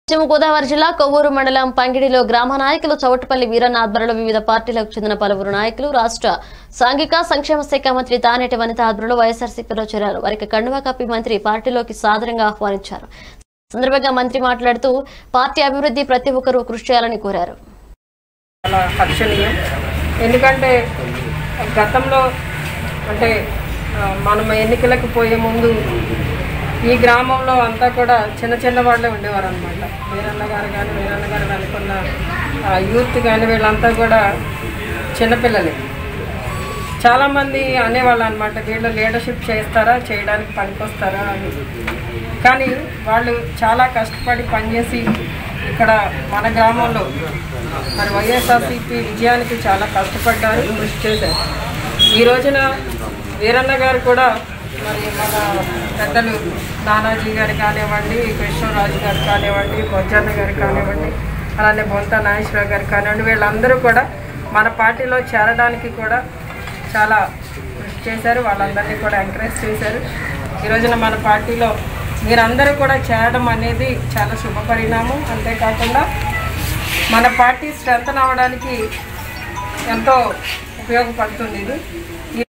పశ్చిమ గోదావరి జిల్లా కొవ్వూరు మండలం పంగిడిలో గ్రామ నాయకులు చౌటుపల్లి వీరన్న ఆధ్వర్యంలో వివిధ పార్టీలకు చెందిన పలువురు నాయకులు రాష్ట్ర సాంఘిక సంక్షేమ శాఖ మంత్రి తానేటి వనిత ఆధ్వర్యంలో వైఎస్ఆర్సీపీలో చేరారు వారికి కండువా కప్పి మంత్రి పార్టీలోకి సాదరంగా ఆహ్వానించారు సందర్భంగా మంత్రి మాట్లాడుతూ పార్టీ అభివృద్ధి ప్రతి ఒక్కరూ కృషి చేయాలని కోరారు చాలా హర్షణీయం ఎందుకంటే గతంలో అంటే ఆ, మనం ఎన్నికలకు పోయే ముందు ఈ గ్రామంలో అంతా కూడా చిన్న చిన్న వాళ్ళే ఉండేవారు అనమాట వీరన్న గారు కానీ వీరన్న గారు అనుకున్న ఆ, యూత్ కానీ వీళ్ళంతా కూడా చిన్నపిల్లలే చాలామంది అనేవాళ్ళు అనమాట వీళ్ళు లీడర్షిప్ చేస్తారా చేయడానికి పనికొస్తారా అని కానీ వాళ్ళు చాలా కష్టపడి పనిచేసి ఇక్కడ మన గ్రామంలో మరి వైఎస్ఆర్సీపీ విజయానికి చాలా కష్టపడ్డారు కృషి చేశారు ఈ రోజున వీరన్న గారు కూడా మరి మన పెద్దలు నానాజీ గారు కానివ్వండి కృష్ణరాజు గారు కానివ్వండి బొజ్జన్న గారు కానివ్వండి అలానే బొంత నాగేశ్వరరావు గారు కానివ్వండి వీళ్ళందరూ కూడా మన పార్టీలో చేరడానికి కూడా చాలా కృషి చేశారు వాళ్ళందరినీ కూడా ఎంకరేజ్ చేశారు ఈ రోజున మన పార్టీలో మీరందరూ కూడా చేరడం అనేది చాలా శుభ పరిణామం అంతేకాకుండా మన పార్టీ స్ట్రెంత్ అవ్వడానికి ఎంతో ఉపయోగపడుతుంది ఇది